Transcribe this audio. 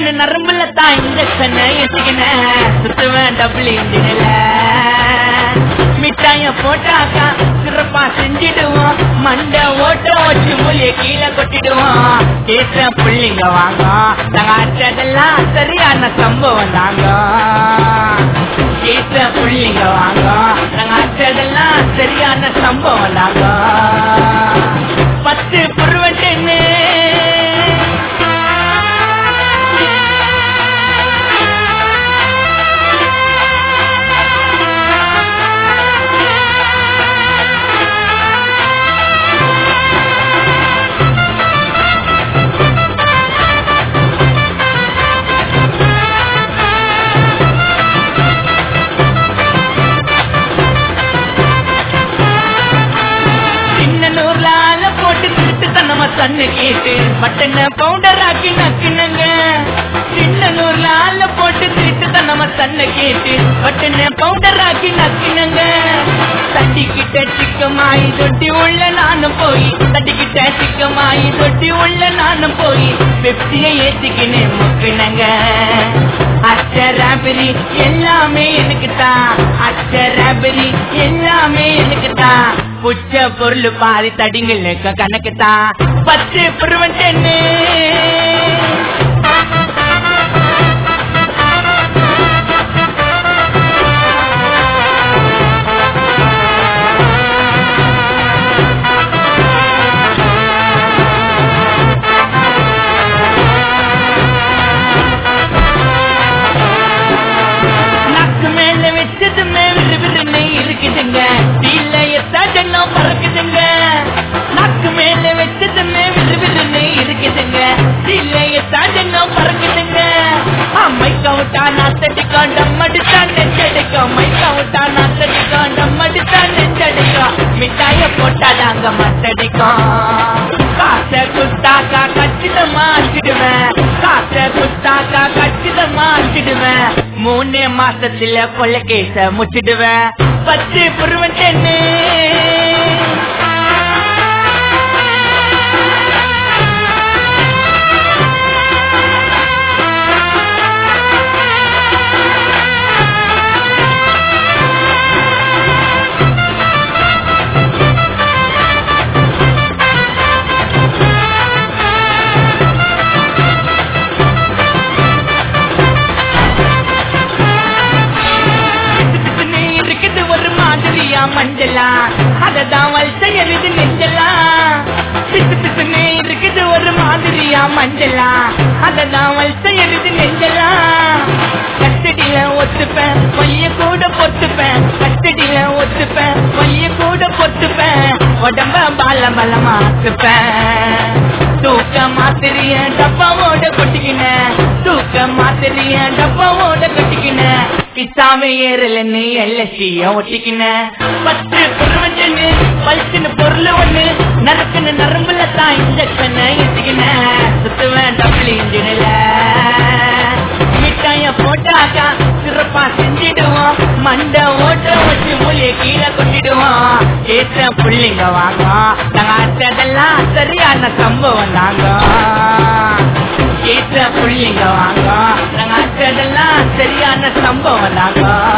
நறுக்குன்னு நரம்புல தான் injection ஏத்திக்கினேன் சுத்துவேன் double இன்ஜினில மிட்டாய போட்டாக்கா சிறப்பா செஞ்சிடுவோம் மண்டை ஓட்ட வச்சு மூலிய கீழே கொட்டிடுவோம் கேட்ட புள்ளிங்க வாங்க நாங்க அச்சதெல்லாம் சரியான சம்பவம் தாங்க கேட்ட புள்ளிங்க வாங்க நாங்க அச்சதெல்லாம் சரியான சம்பவம் தாங்க பத்து புருவட்டேன்னு சின்ன நூறுல ஆள போட்டு திருட்டு தன்னம தண்ணு கேட்டு பட்டன பவுடர் ஆக்கி நக்குனுங்க சின்ன நூறுல ஆள போட்டு திருட்டு தன்னம தண்ணு கேட்டு பட்டன பவுடர் ஆக்கி நக்குனுங்க தட்டிக்கிட்ட சிக்கமாயி தொட்டி உள்ள நானும் போய் தட்டிக்கிட்ட சிக்கமாயி தொட்டி உள்ள நானும் போய் பெப்சியை ஏத்திக்கின்னு முக்குனங்க அச்சராபரி எல்லாமே எனக்கு தான் அச்சராபரி எல்லாமே எனக்கு தான் புச்ச பொருள் பாதி தடிங்களுக்கு கணக்கு தான் பத்து புருவன்ட்டு நாக்கு மேல வச்சதுமே விரு விருன்னு இருக்குதுங்க இல்ல எத்தாட்டெல்லாம் பறக்குதுங்க நாக்கு மேல வச்சதுமே விரு விருன்னு இருக்குதுங்க இல்ல எத்தாட்டெல்லாம் பறக்குதுங்க மைக்க விட்டா நாத்தடிக்கா டம்மடிச்சா நெஞ்சடிக்கா மைக்க விட்டா நாத்தடிக்கா டம்மடிச்சா நெஞ்சடிக்கா மிட்டாய போட்டாதாங்க மத்தடிக்கும் காசை குத்தாக்கா கச்சிதமா அடிச்சிடுவேன் காசை குத்தாக்கா கச்சிதமா அடிச்சிடுவேன் மூணு மாசத்துல கொள்ள கேச முச்சிடுவேன் பத்து புருவன் தென்னு பிசுபிசுன்னு இருக்குது ஒரு மாதிரியா மஞ்சளா அததான் வல்சை எருது நெஞ்சலா பிசு பிசுன்னு இருக்குது ஒரு மாதிரியா மஞ்சளா அததான் வல்சை எருது நெஞ்சலா கஸ்டடியில ஒத்துப்பேன் பைய கூட பொத்துப்பேன் கஸ்டடியில ஒத்துப்பேன் பைய கூட பொத்துப்பேன் உடம்ப பால பலமாக்குப்பேன் தூக்க மாத்திரிய டப்பாவோட கொட்டிக்கின தூக்க மாத்திரிய டப்பாவோட கொட்டிக்கின கிட்டாம ஏறலன்னு எல்எஸ்டிய ஒட்டிக்கின பத்து பொருவஞ்சன்னு பல்சுன்னு பொருள் ஒண்ணு நறுக்குன்னு நரம்புல தான் இன்ஜெக்ஷன் ஏத்திக்கின சுத்துவேன் டபுள் இன்ஜினில மிட்டாய போட்டாக்கா சிறப்பா செஞ்சிடுவோம் மண்டை ஓட்ட வச்சு மூலிய கீழே கொட்டிடுவோம் ஏற்ற புள்ளிங்க வாங்க நாங்க அச்சதெல்லாம் சரியான சம்பவம் தாங்க ஏற்ற புள்ளிங்க வாங்க நாங்க அச்சதெல்லாம் சரியான சம்பவம் தாங்க